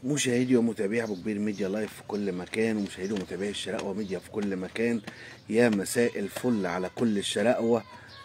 مشاهدي ومتابعي ابو كبير ميديا لايف في كل مكان ومشاهدي ومتابعي الشراقوه ميديا في كل مكان يا مساء الفل على كل الشراقوه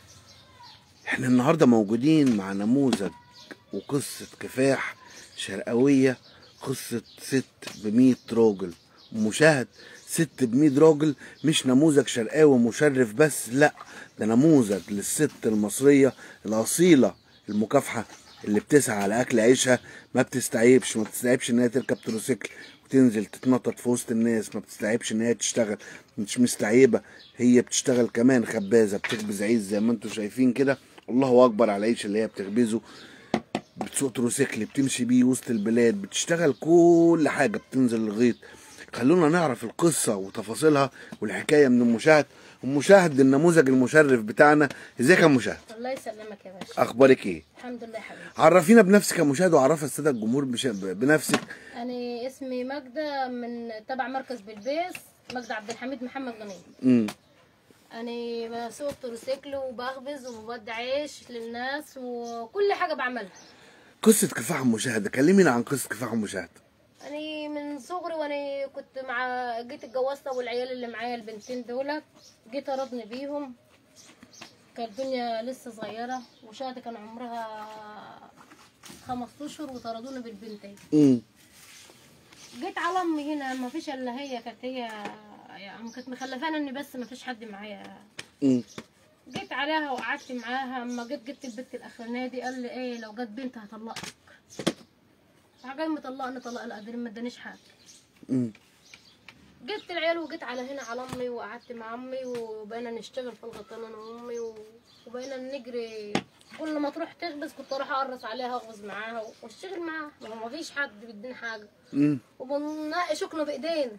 احنا النهارده موجودين مع نموذج وقصه كفاح شرقويه قصه ست بمية راجل مشاهد ست بمية راجل مش نموذج شرقاوي مشرف بس لا ده نموذج للست المصريه الاصيله المكافحه اللي بتسعى على اكل عيشها ما بتستعيبش ما بتستعيبش ان هي تركب تروسيكل وتنزل تتنطط في وسط الناس ما بتستعيبش ان هي تشتغل مش مستعيبه هي بتشتغل كمان خبازه بتخبز عيش زي ما انتم شايفين كده الله اكبر على العيش اللي هي بتخبزه بتسوق تروسيكل بتمشي بيه وسط البلاد بتشتغل كل حاجه بتنزل الغيط خلونا نعرف القصه وتفاصيلها والحكايه من المشاهد المشاهد النموذج المشرف بتاعنا ازيك يا مشاهد الله يسلمك يا باشا اخبارك ايه الحمد لله يا حبيبي عرفينا بنفسك يا مشاهد وعرف الساده الجمهور بش... بنفسك انا اسمي ماجدة من تبع مركز بلبيس ماجدة عبد الحميد محمد غني امم انا بسوق تروسيكل وبخبز وبودي عيش للناس وكل حاجه بعملها قصه كفاح المشاهد كلمينا عن قصه كفاح المشاهد انا من صغري وانا كنت مع جيت اتجوزت والعيال اللي معايا البنتين دول جيت ارضني بيهم كانت الدنيا لسه صغيره وشهد كان عمرها خمس اشهر وطردوني بالبنتين امم جيت على امي هنا ما فيش الا هي كانت هي يعني كانت مخلفانه اني بس ما فيش حد معايا امم جيت عليها وقعدت معاها اما جيت جبت البنت الاخرانيه دي قال لي ايه لو جت بنت هطلقك راح مطلقني طلاق القدر ما ادانيش حاجه امم جبت العيال وجيت على هنا على امي وقعدت مع امي وبقينا نشتغل في الغطان انا وامي و- وبقينا نجري كل ما تروح تخبز كنت اروح اقرص عليها اغبز معاها واشتغل معاها ما هو ما فيش حد بيديني حاجه امم وبنناقش شكنا بايدينا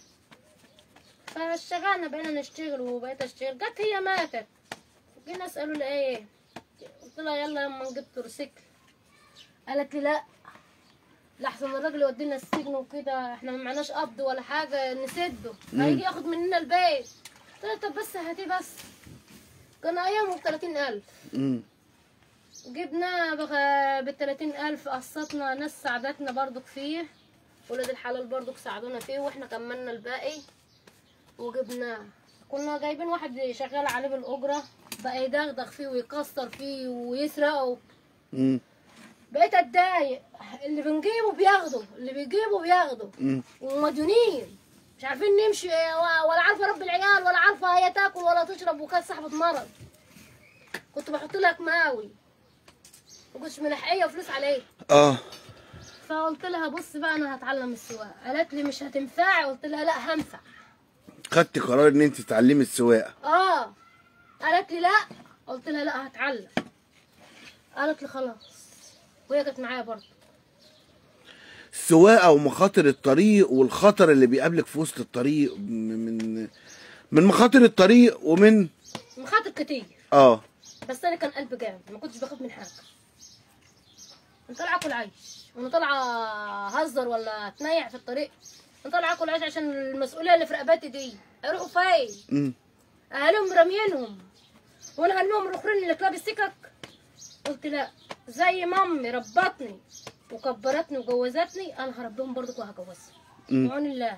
فاشتغلنا بقينا نشتغل وبقيت اشتغل جت هي ماتت جينا اسالوا لي ايه قلت لها يلا يما نجيب تروسيكل قالت لي لا لحسن الراجل يودينا السجن وكده احنا ما معناش قبض ولا حاجه نسده هيجي ياخد مننا البيت قلت لها طب بس هاتيه بس كان ايامه ب 30000 امم جبنا ب 30000 قسطنا ناس ساعدتنا برضك فيه ولاد الحلال برضك ساعدونا فيه واحنا كملنا الباقي وجبناه كنا جايبين واحد شغال عليه بالأجرة بقى يدغدغ فيه ويكسر فيه ويسرقه امم بقيت اتضايق اللي بنجيبه بياخده اللي بيجيبه بياخده امم ومديونين مش عارفين نمشي و- ولا عارفه رب العيال ولا عارفه هي تاكل ولا تشرب وكانت صاحبه مرض كنت بحط لها كماوي وكنتش ملحقيه وفلوس عليه اه فقلت لها بص بقى انا هتعلم السواقه قالت لي مش هتنفعي قلت لها لا هنفع خدت قرار ان انت تتعلمي السواقه اه قالت لي لا قلت لها لا هتعلم قالت لي خلاص وهي كانت معايا برضه السواقه ومخاطر الطريق والخطر اللي بيقابلك في وسط الطريق من من مخاطر الطريق ومن مخاطر كتير اه بس انا كان قلبي جامد ما كنتش بخاف من حاجه انا طالعه اكل عيش وانا طالعه اهزر ولا اتنيع في الطريق انا طالعه اكل عيش عشان المسؤوليه اللي في رقبتي دي هيروحوا فين امم اهاليهم راميينهم وانا هرميهم الاخرين اللي كلاب السكك قلت لا زي ما امي ربتني وكبرتني وجوزتني انا هربيهم برضك وهجوزهم مم. بعون الله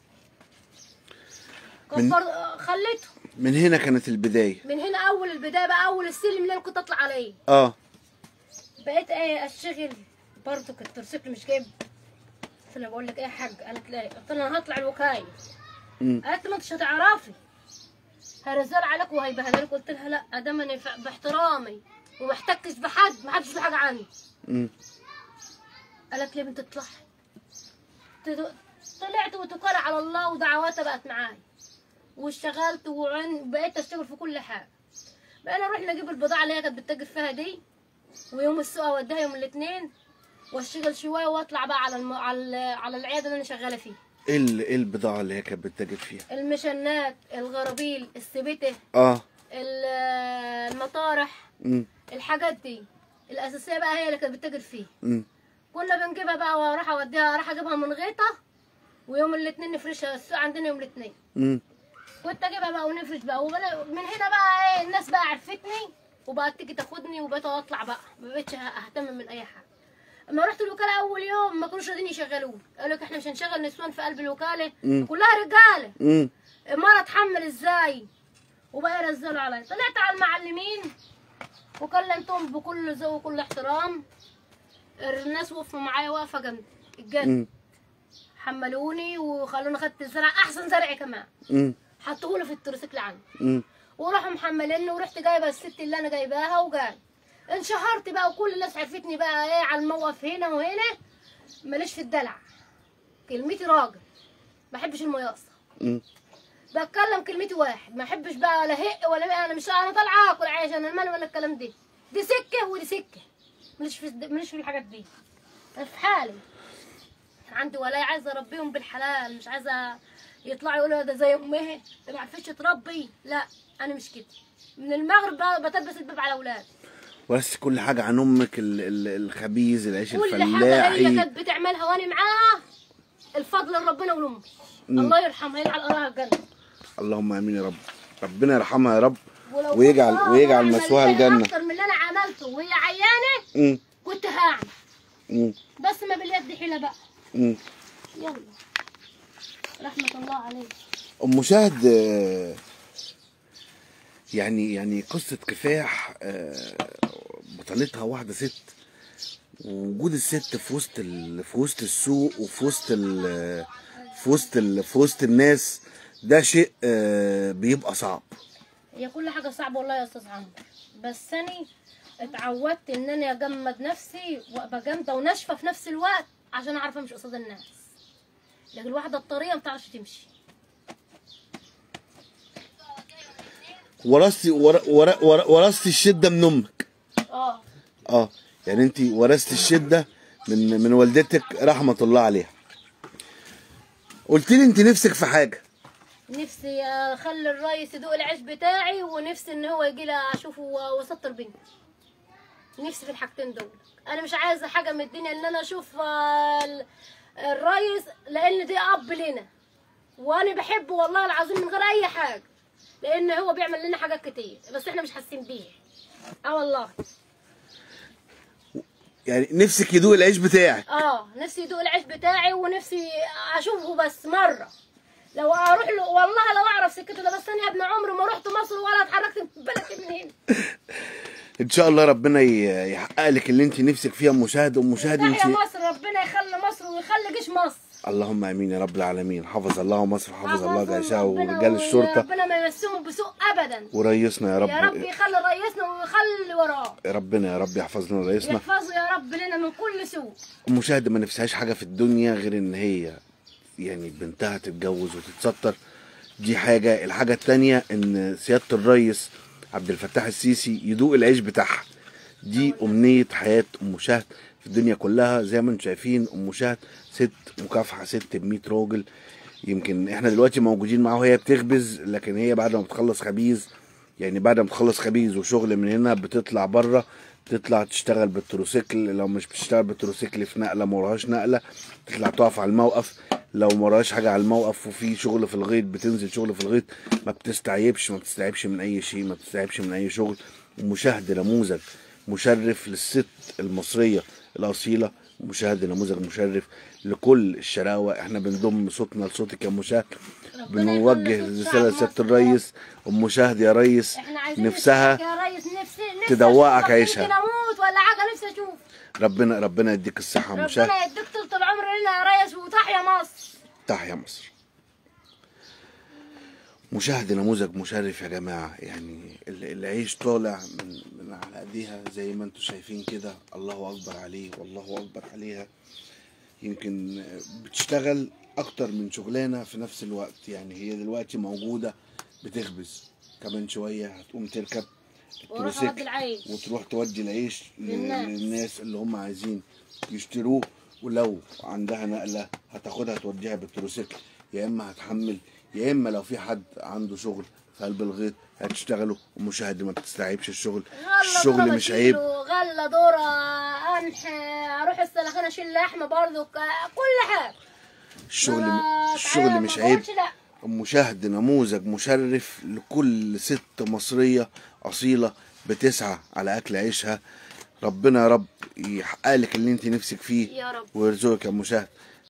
من- كبر خليتهم من هنا كانت البدايه من هنا اول البدايه بقى اول السلم اللي انا كنت اطلع عليه اه بقيت ايه اشتغل برضه الترسيكل مش جايب قلت لها بقول لك ايه يا حاج قالت لي قلت لها انا هطلع الوكايه امم قالت لي ما انتش هتعرفي هرزال عليك وهيبهدلك قلت لها لا ده انا ف- باحترامي وما احتكش بحد ما حدش له حاجه عني امم قالت لي بنت اطلعي تد- طلعت وتكل على الله ودعواتها بقت معايا واشتغلت وعن بقيت اشتغل في كل حاجه بقينا نروح نجيب البضاعه اللي هي كانت بتتاجر فيها دي ويوم السوق اوديها يوم الاثنين واشتغل شويه واطلع بقى على الم... على ال- على العياده اللي انا شغاله فيها ايه ال- ايه البضاعه اللي هي كانت بتتاجر فيها المشنات الغرابيل السبته اه ال- المطارح امم الحاجات دي الاساسيه بقى هي اللي كانت بتتاجر فيه امم كنا بنجيبها بقى واروح اوديها اروح اجيبها من غيطه ويوم الاثنين نفرشها السوق عندنا يوم الاثنين امم كنت اجيبها بقى ونفرش بقى وبلا- من هنا بقى ايه الناس بقى عرفتني وبقت تيجي تاخدني وبقيت اطلع بقى ما بقتش اهتم من اي حاجه اما رحت الوكاله اول يوم ما كانوش راضيين يشغلوني قالوا لك احنا مش هنشغل نسوان في قلب الوكاله مم. كلها رجاله امم المره اتحمل ازاي وبقى ينزلوا عليا طلعت على المعلمين وكلمتهم بكل ذوق وكل احترام الناس وقفوا معايا واقفه جنبي الجد امم حملوني وخلوني خدت زرع احسن زرع كمان امم حطوه في التروسيكل عندي امم وراحوا محمليني ورحت جايبه الست اللي انا جايباها وجاي انشهرت بقى وكل الناس عرفتني بقى ايه على الموقف هنا وهنا ماليش في الدلع كلمتي راجل ما بحبش المياصه امم بتكلم كلمتي واحد ما احبش بقى لا هق ولا بقى انا مش انا طالعه اكل عيش انا المال ولا الكلام ده دي سكه ودي سكه ماليش في ماليش في الحاجات دي انا في حالي عندي ولاية عايزه اربيهم بالحلال مش عايزه يطلعوا يقولوا ده زي امها ده ما عرفتش تربي لا انا مش كده من المغرب بقى بتلبس الباب على اولادي ورثت كل حاجه عن امك ال- ال- الخبيز العيش كل حاجه هي الفلاحي كانت بتعملها وانا معاها الفضل لربنا ولامي الله يرحمها يجعل قراها الجنه اللهم امين يا رب ربنا يرحمها يا رب ولو ويجعل كنت ويجعل أقدر مسواها أعمل لها الجنه اكتر من اللي انا عملته وهي عيانه امم كنت هعمل امم بس ما باليد حيله بقى امم يلا رحمه الله عليك ام شهد آه، يعني يعني قصه كفاح آه، بطلتها واحده ست ووجود الست في وسط ال... في وسط السوق وفي وسط ال... في وسط ال... في وسط الناس ده شيء آه، بيبقى صعب هي كل حاجه صعبه والله يا استاذ عمرو بس انا اتعودت ان انا اجمد نفسي وابقى جامده وناشفه في نفس الوقت عشان اعرف امشي قصاد الناس لكن الواحده الطريه ما بتعرفش تمشي ورثتي ور... ور... ور... ورثتي الشده من امك اه اه يعني انت ورثتي الشده من من والدتك رحمه الله عليها قلت لي انت نفسك في حاجه نفسي اخلي الريس يدوق العيش بتاعي ونفسي ان هو يجي لي اشوفه واسطر بنتي نفسي في الحاجتين دول انا مش عايزه حاجه من الدنيا ان انا اشوف آه، ال- الريس لان دي اب لنا وانا بحبه والله العظيم من غير اي حاجه لان هو بيعمل لنا حاجات كتير بس احنا مش حاسين بيه اه والله يعني نفسك يدوق العيش بتاعك اه نفسي يدوق العيش بتاعي ونفسي اشوفه بس مره لو اروح له والله لو اعرف سكته ده بس انا يا ابن عمري ما رحت مصر ولا اتحركت من بلدي من هنا ان شاء الله ربنا ي- يحقق لك اللي انت نفسك فيه يا ام شهد ام شهد انت تحيا مصر ربنا يخلي مصر ويخلي جيش مصر اللهم امين يا رب العالمين حفظ الله مصر حفظ الله حفظهم جيشها ربنا ورجال الشرطه ربنا ما يمسهم بسوء ابدا ورئيسنا يا يا رب رب يخلي رئيسنا ويخلي وراه ربنا يا رب يحفظ لنا رئيسنا يحفظه يا رب لنا من كل سوء ام شهد ما نفسهاش حاجه في الدنيا غير ان هي يعني بنتها تتجوز وتتستر دي حاجه الحاجه التانية ان سياده الرئيس عبد الفتاح السيسي يدوق العيش بتاعها دي امنيه حياه ام شهد في الدنيا كلها زي ما انتم شايفين ام شهد ست مكافحه ست ب 100 راجل يمكن احنا دلوقتي موجودين معاها وهي بتخبز لكن هي بعد ما بتخلص خبيز يعني بعد ما تخلص خبيز وشغل من هنا بتطلع بره تطلع تشتغل بالتروسيكل لو مش بتشتغل بالتروسيكل في نقله ما وراهاش نقله تطلع تقف على الموقف لو ما وراهاش حاجه على الموقف وفي شغل في الغيط بتنزل شغل في الغيط ما بتستعيبش ما بتستعيبش من اي شيء ما بتستعيبش من اي شغل ومشاهد نموذج مشرف للست المصريه الاصيله مشاهد نموذج مشرف لكل الشراوه احنا بنضم صوتنا لصوتك يا مشاهد ربنا بنوجه يخلي صوت رساله شعب لسياده مصر. الريس ام مشاهد يا ريس احنا عايزين نفسها نشوفك يا ريس نفسي نفسي تدوقك أشوفك، عيشها. يمكن اموت ولا حاجه نفسي اشوف ربنا ربنا يديك الصحه يا مشاهد ربنا يديك طول العمر لنا يا ريس وتحيا مصر تحيا مصر مشاهد نموذج مشرف يا جماعة يعني ال- العيش طالع من, من على ايديها زي ما انتم شايفين كده الله اكبر عليه والله اكبر عليها يمكن بتشتغل اكتر من شغلانة في نفس الوقت يعني هي دلوقتي موجودة بتخبز كمان شوية هتقوم تركب وأروح أودي التروسيكل العيش. وتروح تودي العيش ل- للناس. للناس اللي هم عايزين يشتروه ولو عندها نقلة هتاخدها توديها بالتروسيكل يا اما هتحمل يا اما لو في حد عنده شغل في قلب الغيط هتشتغله ومشاهد ما بتستعيبش الشغل غلة الشغل دورة مش عيب بشيله، غلة دورة قمح اروح السلخانة اشيل لحمة برضو ك- كل حاجة الشغل ما- الشغل تعالى مش ما عيب بقولش لا مشاهد نموذج مشرف لكل ست مصرية أصيلة بتسعى على أكل عيشها ربنا يا رب يحقق لك اللي انت نفسك فيه يا رب ويرزقك يا مشاهد